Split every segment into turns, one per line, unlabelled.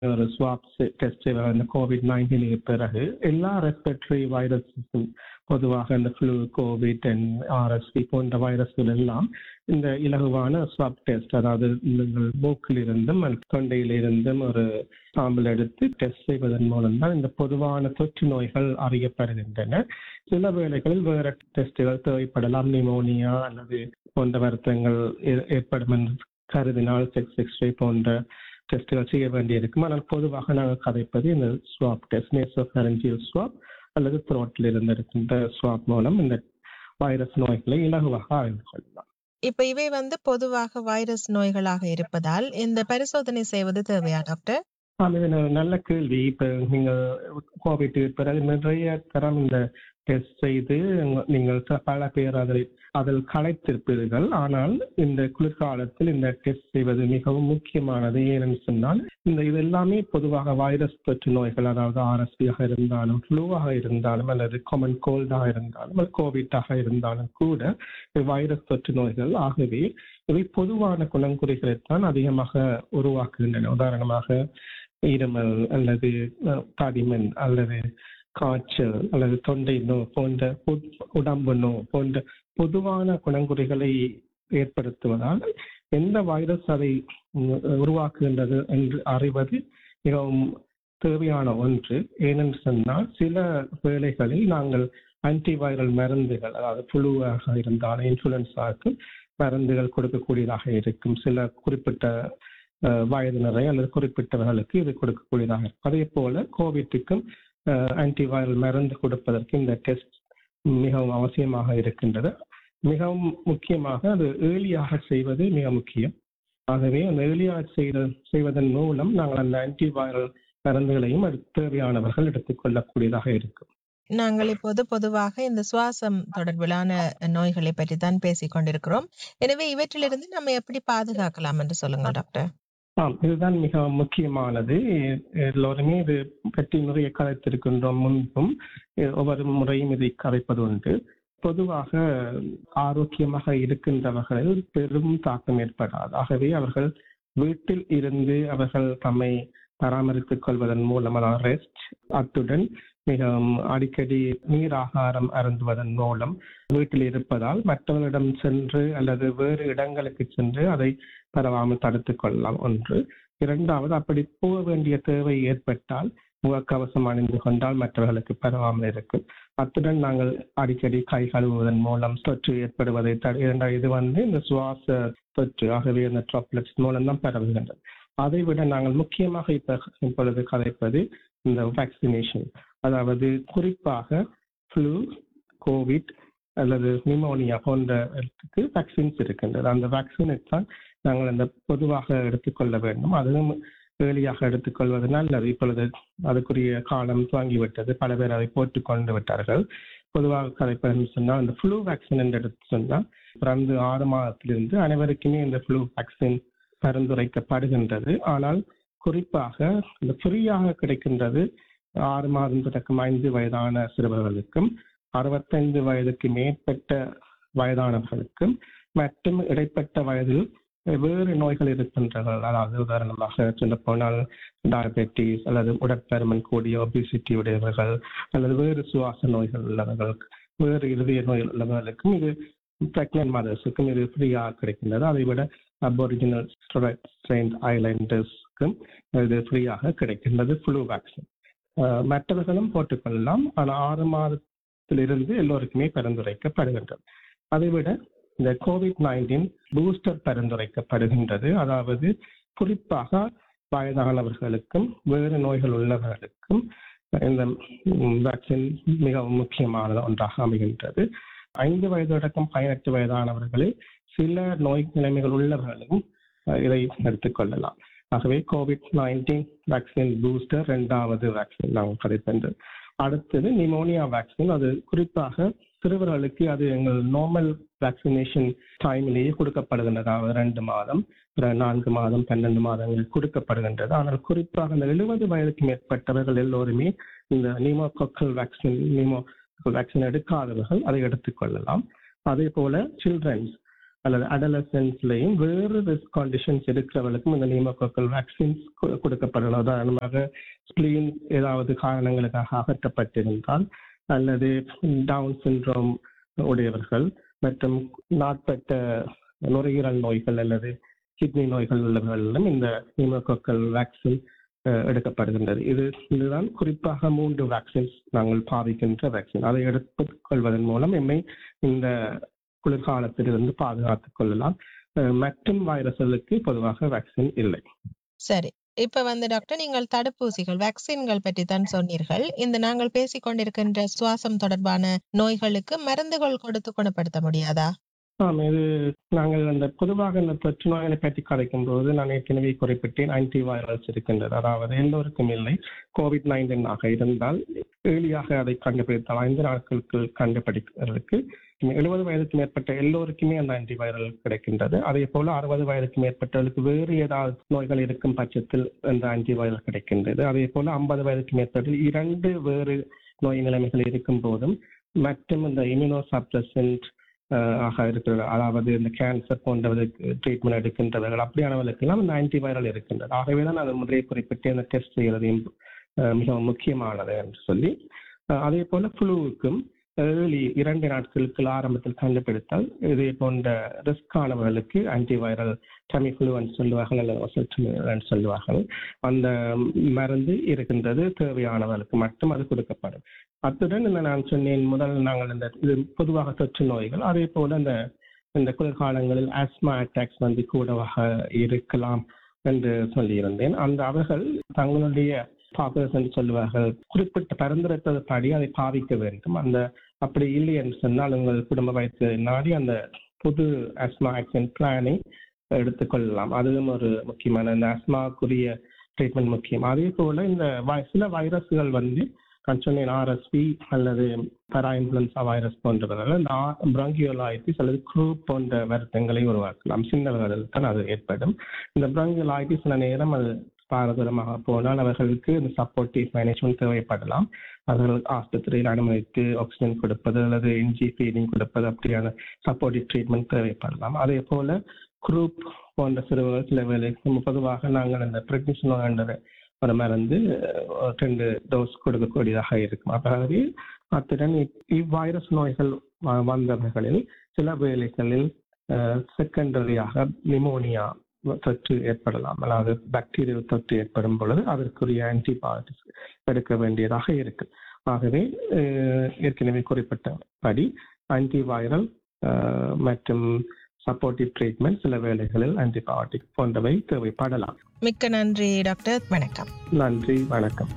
ஒரு swab test இந்த covid நைன்டீனுக்கு பிறகு எல்லா ரெஸ்பிரேட்டரி வைரஸுக்கும் பொதுவாக இந்த ஃப்ளூ கோவிட் அண்ட் ஆர்எஸ்பி போன்ற வைரஸ்கள் எல்லாம் இந்த இலகுவான ஸ்வாப் டெஸ்ட் அதாவது நீங்கள் மூக்கில் இருந்தும் தொண்டையில் இருந்தும் ஒரு சாம்பிள் எடுத்து டெஸ்ட் செய்வதன் மூலம் தான் இந்த பொதுவான தொற்று நோய்கள் அறியப்படுகின்றன சில வேளைகளில் வேற டெஸ்டுகள் தேவைப்படலாம் நிமோனியா அல்லது போன்ற வருத்தங்கள் ஏற்படும் என்று கருதினால் செக்ஸ் எக்ஸ்ரே போன்ற டெஸ்டுகள் செய்ய வேண்டியிருக்கும் ஆனால் பொதுவாக நாங்கள் கதைப்பது இந்த ஸ்வாப் டெஸ்ட் நேசோஃபரஞ்சியல் ஸ்வாப் அல்லது த்ரோட்டில் இருந்து இருக்கின்ற ஸ்வாப் மூலம் இந்த வைரஸ் நோய்களை இலகுவாக அறிந்து கொள்ளலாம்
இப்ப இவை வந்து பொதுவாக வைரஸ் நோய்களாக இருப்பதால் இந்த பரிசோதனை செய்வது தேவையா டாக்டர்
இது நல்ல கேள்வி இப்ப நீங்க கோவிட் பிறகு நிறைய தரம் இந்த டெஸ்ட் செய்து நீங்கள் பல பேர் அதில் அதில் களைத்திருப்பீர்கள் ஆனால் இந்த குளிர்காலத்தில் இந்த டெஸ்ட் செய்வது மிகவும் முக்கியமானது ஏனென்று சொன்னால் இந்த இது எல்லாமே பொதுவாக வைரஸ் தொற்று நோய்கள் அதாவது ஆர்எஸ்பியாக இருந்தாலும் ஃப்ளூவாக இருந்தாலும் அல்லது காமன் கோல்டாக இருந்தாலும் அல்லது கோவிட்டாக இருந்தாலும் கூட வைரஸ் தொற்று நோய்கள் ஆகவே இவை பொதுவான குணங்குறிகளைத்தான் அதிகமாக உருவாக்குகின்றன உதாரணமாக இருமல் அல்லது தடிமன் அல்லது காய்ச்சல் அல்லது தொண்டை நோ போன்ற உடம்பு நோ போன்ற பொதுவான குணங்குறிகளை ஏற்படுத்துவதால் எந்த வைரஸ் அதை உருவாக்குகின்றது என்று அறிவது மிகவும் தேவையான ஒன்று ஏனென்று சொன்னால் சில வேளைகளில் நாங்கள் ஆன்டிவைரல் மருந்துகள் அதாவது புழுவாக இருந்தாலும் இன்ஃபுளுன்ஸாக்கு மருந்துகள் கொடுக்கக்கூடியதாக இருக்கும் சில குறிப்பிட்ட வயதினரை அல்லது குறிப்பிட்டவர்களுக்கு இது கொடுக்கக்கூடியதாக இருக்கும் அதே போல கோவிட்டுக்கும் ஆன்டிவைரல் மருந்து கொடுப்பதற்கு இந்த டெஸ்ட் மிகவும் அவசியமாக இருக்கின்றது மிகவும் முக்கியமாக அது ஏர்லியாக செய்வது மிக முக்கியம் ஆகவே அந்த ஏர்லியாக செய்த செய்வதன் மூலம் நாங்கள் அந்த ஆன்டிவைரல் மருந்துகளையும் தேவையானவர்கள் எடுத்துக்கொள்ளக்கூடியதாக இருக்கும்
நாங்கள் இப்போது பொதுவாக இந்த சுவாசம் தொடர்பிலான நோய்களை பற்றி தான் பேசிக் கொண்டிருக்கிறோம் எனவே இவற்றிலிருந்து நம்ம எப்படி பாதுகாக்கலாம் என்று சொல்லுங்க டாக்டர்
ஆம் இதுதான் மிக முக்கியமானது எல்லோருமே இது பற்றி நிறைய கதைத்திருக்கின்றோம் முன்பும் ஒவ்வொரு முறையும் இதை கதைப்பது உண்டு பொதுவாக ஆரோக்கியமாக இருக்கின்றவர்களில் பெரும் தாக்கம் ஏற்படாது ஆகவே அவர்கள் வீட்டில் இருந்து அவர்கள் தம்மை பராமரித்துக் கொள்வதன் மூலம் அதாவது ரெஸ்ட் அத்துடன் மிகவும் அடிக்கடி நீர் ஆகாரம் அருந்துவதன் மூலம் வீட்டில் இருப்பதால் மற்றவர்களிடம் சென்று அல்லது வேறு இடங்களுக்கு சென்று அதை பரவாமல் தடுத்துக் கொள்ளலாம் ஒன்று இரண்டாவது அப்படி போக வேண்டிய தேவை ஏற்பட்டால் முகக்கவசம் அணிந்து கொண்டால் மற்றவர்களுக்கு பரவாமல் இருக்கும் அத்துடன் நாங்கள் அடிக்கடி கை கழுவுவதன் மூலம் தொற்று ஏற்படுவதை தடு இரண்டாவது இது வந்து இந்த சுவாச தொற்று ஆகவே இந்த ட்ராப்லெட்ஸ் மூலம் தான் பரவுகின்றது அதை விட நாங்கள் முக்கியமாக இப்ப இப்பொழுது கதைப்பது இந்த வேக்சினேஷன் அதாவது குறிப்பாக ஃப்ளூ கோவிட் அல்லது நிமோனியா போன்றதுக்கு வேக்சின்ஸ் இருக்கின்றது அந்த வேக்சினை தான் நாங்கள் அந்த பொதுவாக எடுத்துக்கொள்ள வேண்டும் அதுவும் ஏழியாக எடுத்துக்கொள்வது நல்லது இப்பொழுது அதுக்குரிய காலம் துவங்கிவிட்டது பல பேர் அதை போட்டுக் கொண்டு விட்டார்கள் பொதுவாக கதைப்பது சொன்னால் இந்த ஃப்ளூ வேக்சின் என்று எடுத்து சொன்னால் பிறந்து ஆறு மாதத்திலிருந்து அனைவருக்குமே இந்த ஃப்ளூ வேக்சின் பரிந்துரைக்கப்படுகின்றது ஆனால் குறிப்பாக இந்த ஃப்ரீயாக கிடைக்கின்றது ஆறு மாதம் தொடக்கம் ஐந்து வயதான சிறுவர்களுக்கும் அறுபத்தைந்து வயதுக்கு மேற்பட்ட வயதானவர்களுக்கும் மற்றும் இடைப்பட்ட வயதில் வேறு நோய்கள் இருக்கின்றன அதாவது உதாரணமாக சொல்ல போனால் டயபெட்டிஸ் அல்லது உடற்பருமன் கூடிய ஒபிசிட்டி உடையவர்கள் அல்லது வேறு சுவாச நோய்கள் உள்ளவர்கள் வேறு இருதய நோய்கள் உள்ளவர்களுக்கும் இது பிரெக்னன்ட் மதர்ஸுக்கும் இது ஃப்ரீயாக கிடைக்கின்றது அதை விட அபோரிஜினல் ஸ்ட்ரெயின் ஐலண்டர்ஸ்க்கும் இது ஃப்ரீயாக கிடைக்கின்றது ஃப்ளூ வேக்சின் மற்றவர்களும் போட்டுக்கொள்ளலாம் ஆனால் ஆறு மாதத்திலிருந்து எல்லோருக்குமே பரிந்துரைக்கப்படுகின்றது அதைவிட இந்த கோவிட் நைன்டீன் பூஸ்டர் பரிந்துரைக்கப்படுகின்றது அதாவது குறிப்பாக வயதானவர்களுக்கும் வேறு நோய்கள் உள்ளவர்களுக்கும் இந்த வேக்சின் மிகவும் முக்கியமான ஒன்றாக அமைகின்றது ஐந்து வயது அடக்கம் பதினெட்டு வயதானவர்களில் சில நோய் நிலைமைகள் உள்ளவர்களும் இதை எடுத்துக்கொள்ளலாம் ஆகவே கோவிட் நைன்டீன் வேக்சின் பூஸ்டர் இரண்டாவது வேக்சின் நாங்கள் கிடைத்தது அடுத்தது நிமோனியா வேக்சின் அது குறிப்பாக சிறுவர்களுக்கு அது எங்கள் நார்மல் வேக்சினேஷன் டைமிலேயே கொடுக்கப்படுகின்றது அதாவது ரெண்டு மாதம் நான்கு மாதம் பன்னெண்டு மாதங்கள் கொடுக்கப்படுகின்றது ஆனால் குறிப்பாக அந்த எழுபது வயதுக்கு மேற்பட்டவர்கள் எல்லோருமே இந்த நிமோகோக்கல் வேக்சின் நிமோ வேக்சின் எடுக்காதவர்கள் அதை எடுத்துக்கொள்ளலாம் அதே போல சில்ட்ரன்ஸ் அல்லது அடலசன்ஸ்லையும் வேறு ரிஸ்க் கண்டிஷன்ஸ் இருக்கிறவர்களுக்கும் இந்த நியமக்கோக்கள் வேக்சின்ஸ் கொடுக்கப்படணும் உதாரணமாக ஸ்பிளீன் ஏதாவது காரணங்களுக்காக அகற்றப்பட்டிருந்தால் அல்லது டவுன் சிண்ட்ரோம் உடையவர்கள் மற்றும் நாட்பட்ட நுரையீரல் நோய்கள் அல்லது கிட்னி நோய்கள் உள்ளவர்களிலும் இந்த நியமக்கோக்கள் வேக்சின் எடுக்கப்படுகின்றது இது இதுதான் குறிப்பாக மூன்று வேக்சின்ஸ் நாங்கள் பாவிக்கின்ற வேக்சின் அதை எடுத்துக் கொள்வதன் மூலம் எம்மை இந்த குளிர்காலத்திலிருந்து பாதுகாத்துக் கொள்ளலாம் மற்றும் வைரஸ்களுக்கு பொதுவாக வேக்சின் இல்லை
சரி இப்ப வந்து டாக்டர் நீங்கள் தடுப்பூசிகள் வேக்சின்கள் பற்றி தான் சொன்னீர்கள் இந்த நாங்கள் பேசிக் கொண்டிருக்கின்ற சுவாசம் தொடர்பான நோய்களுக்கு மருந்துகள் கொடுத்து குணப்படுத்த முடியாதா
ஆம் இது நாங்கள் அந்த பொதுவாக இந்த தொற்று நோய்களை பற்றி கதைக்கும் போது நான் ஏற்கனவே குறிப்பிட்டேன் ஆன்டி வைரல்ஸ் இருக்கின்றது அதாவது எல்லோருக்கும் இல்லை கோவிட் நைன்டீன் ஆக இருந்தால் ஏழியாக அதை கண்டுபிடித்தால் ஐந்து நாட்களுக்கு கண்டுபிடிக்கிறதுக்கு எழுபது வயதுக்கு மேற்பட்ட எல்லோருக்குமே அந்த ஆன்டி வைரல் கிடைக்கின்றது அதே போல அறுபது வயதுக்கு மேற்பட்டவர்களுக்கு வேறு ஏதாவது நோய்கள் இருக்கும் பட்சத்தில் அந்த ஆன்டி வைரல் கிடைக்கின்றது அதே போல ஐம்பது வயதுக்கு மேற்பட்ட இரண்டு வேறு நோய் நிலைமைகள் இருக்கும் போதும் மற்றும் இந்த இம்யூனோ சப்ரசன்ட் ஆக இருக்கிறது அதாவது இந்த கேன்சர் போன்றவர்களுக்கு ட்ரீட்மெண்ட் எடுக்கின்றவர்கள் அப்படியானவர்களுக்கெல்லாம் இந்த ஆன்டி வைரல் இருக்கின்றது ஆகவே தான் அது முதலே குறிப்பிட்டு அந்த டெஸ்ட் செய்கிறது மிகவும் முக்கியமானது என்று சொல்லி அதே போல ஃப்ளூவுக்கும் ஏர்லி இரண்டு நாட்களுக்கு ஆரம்பத்தில் கண்டுபிடித்தால் இதே போன்ற ரிஸ்க் ஆனவர்களுக்கு ஆன்டி வைரல் டெமிஃப்ளூன்னு சொல்லுவார்கள் அல்லது சொல்லுவார்கள் அந்த மருந்து இருக்கின்றது தேவையானவர்களுக்கு மட்டும் அது கொடுக்கப்படும் அத்துடன் இந்த நான் சொன்னேன் முதல் நாங்கள் இந்த இது பொதுவாக தொற்று நோய்கள் அதே போல இந்த இந்த குளிர்காலங்களில் ஆஸ்மா அட்டாக்ஸ் வந்து கூடவாக இருக்கலாம் என்று சொல்லியிருந்தேன் அந்த அவர்கள் தங்களுடைய பாப்புலர்ஸ் என்று சொல்லுவார்கள் குறிப்பிட்ட பரிந்துரைத்தபடி அதை பாவிக்க வேண்டும் அந்த அப்படி இல்லை என்று சொன்னால் உங்கள் குடும்ப வயசு நாடி அந்த புது அஸ்மா ஆக்ஷன் பிளானை எடுத்துக்கொள்ளலாம் அதுவும் ஒரு முக்கியமான இந்த அஸ்மாக்குரிய ட்ரீட்மெண்ட் முக்கியம் அதே போல இந்த சில வைரஸ்கள் வந்து நான் சொன்னேன் ஆர்எஸ்பி அல்லது பரா இன்ஃபுளுன்சா வைரஸ் போன்றவர்கள் இந்த பிராங்கியோலாய்டிஸ் அல்லது குரூப் போன்ற வருத்தங்களை உருவாக்கலாம் சின்னவர்களுக்கு தான் அது ஏற்படும் இந்த பிராங்கியோலாய்டிஸ் சில நேரம் அது பாரதூரமாக போனால் அவர்களுக்கு இந்த சப்போர்ட்டிவ் மேனேஜ்மெண்ட் தேவைப்படலாம் அவர்கள் ஆஸ்பத்திரியில் அனுமதித்து ஆக்சிஜன் கொடுப்பது அல்லது இன்ஜி ஃபீடிங் கொடுப்பது அப்படியான சப்போர்ட்டிவ் ட்ரீட்மெண்ட் தேவைப்படலாம் அதே போல குரூப் போன்ற சிறுவர்கள் சில வேலைக்கு பொதுவாக நாங்கள் இந்த பிரெக்னிஷன் என்ற ஒரு மருந்து ரெண்டு டோஸ் கொடுக்கக்கூடியதாக இருக்கும் அதாவது அத்துடன் இவ்வைரஸ் நோய்கள் வந்தவர்களில் சில வேலைகளில் செகண்டரியாக நிமோனியா தொற்று ஏற்படலாம் அதாவது பாக்டீரியல் தொற்று ஏற்படும் பொழுது அதற்குரிய ஆன்டிபயோட்டிக்ஸ் எடுக்க வேண்டியதாக இருக்கு ஆகவே ஏற்கனவே குறிப்பிட்டபடி ஆன்டிவைரல் மற்றும் சப்போர்ட்டிவ் ட்ரீட்மெண்ட் சில வேளைகளில் ஆன்டிபயோட்டிக் போன்றவை தேவைப்படலாம்
மிக்க நன்றி டாக்டர் வணக்கம்
நன்றி வணக்கம்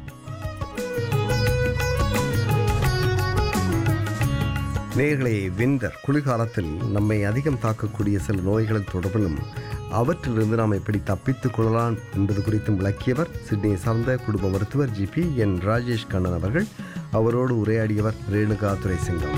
நேர்களை விந்தர் குளிர்காலத்தில் நம்மை அதிகம் தாக்கக்கூடிய சில நோய்களின் தொடர்பிலும் அவற்றிலிருந்து நாம் எப்படி தப்பித்துக் கொள்ளலாம் என்பது குறித்தும் விளக்கியவர் சிட்னியை சார்ந்த குடும்ப மருத்துவர் ஜிபி என் ராஜேஷ் கண்ணன் அவர்கள் அவரோடு உரையாடியவர் ரேணுகா துரைசிங்கம்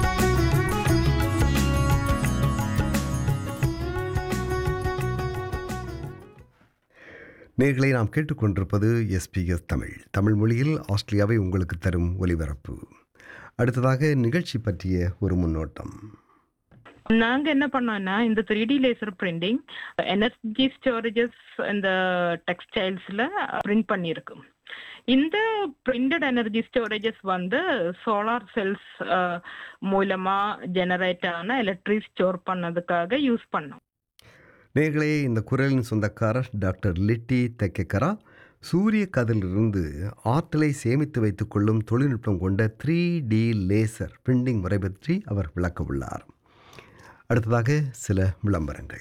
நேர்களை நாம் கேட்டுக்கொண்டிருப்பது எஸ்பிஎஸ் தமிழ் தமிழ் மொழியில் ஆஸ்திரேலியாவை உங்களுக்கு தரும் ஒலிபரப்பு அடுத்ததாக நிகழ்ச்சி பற்றிய ஒரு முன்னோட்டம்
நாங்க என்ன பண்ணோம்னா இந்த three D laser printing energy storages இந்த டெக்ஸ்டைல்ஸ்ல பிரிண்ட் பண்ணியிருக்கு இந்த பிரிண்டட் எனர்ஜி ஸ்டோரேஜஸ் வந்து சோலார் செல்ஸ் மூலமா ஜெனரேட் ஆன எலக்ட்ரிக் ஸ்டோர் பண்ணதுக்காக யூஸ் பண்ணோம்
நேர்களே இந்த குரலின் சொந்தக்காரர் டாக்டர் லிட்டி தெக்கக்கரா சூரிய கதிலிருந்து ஆற்றலை சேமித்து வைத்துக் கொள்ளும் தொழில்நுட்பம் கொண்ட த்ரீ டி லேசர் பிரிண்டிங் முறை பற்றி அவர் விளக்க உள்ளார் அடுத்ததாக சில விளம்பரங்கள்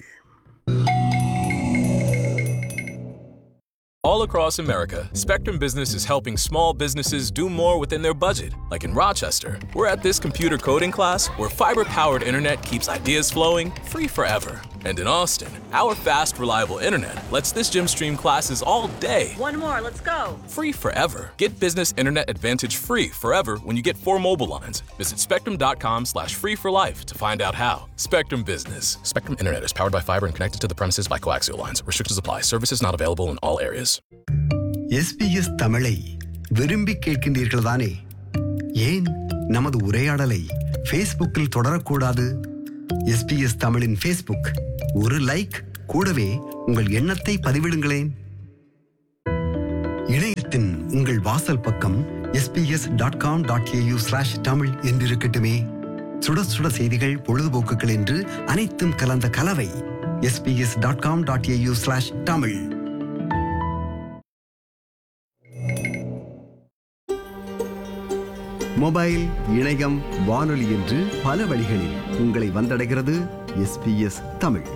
All across America, Spectrum Business is helping small businesses do more within their budget. Like in Rochester, we're at this computer coding class where fiber powered internet keeps ideas flowing free forever. And in Austin, our fast, reliable internet lets this gym stream classes all day.
One more, let's go.
Free forever. Get business internet advantage free forever when you get four mobile lines. Visit spectrum.com slash free for life to find out how. Spectrum Business. Spectrum Internet is powered by fiber and connected to the premises by coaxial lines. Restrictions apply. Services not available in all areas.
SBS தமிழை விரும்பி கேட்கின்றீர்கள் தானே ஏன் நமது உரையாடலை ஃபேஸ்புக்கில் தொடரக்கூடாது SBS தமிழின் ஃபேஸ்புக் ஒரு லைக் கூடவே உங்கள் எண்ணத்தை பதிவிடுங்களேன் இணையத்தின் உங்கள் வாசல் பக்கம் SBS dot com dot AU slash Tamil என்றிருக்கட்டுமே சுட சுட செய்திகள் பொழுதுபோக்குகள் என்று அனைத்தும் கலந்த கலவை SBS dot com dot AU slash Tamil
mobile இணையம் வானொலி என்று பல வழிகளில் உங்களை வந்தடைகிறது எஸ்பிஎஸ் தமிழ்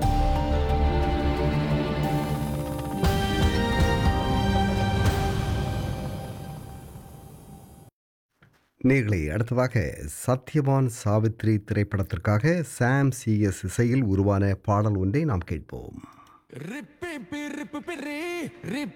நேர்களை அடுத்ததாக சத்யவான் சாவித்ரி திரைப்படத்திற்காக சாம் சிஎஸ் இசையில் உருவான பாடல் ஒன்றை நாம் கேட்போம்
ரிப்பி பி ரிப்பி பி ரி ரிப்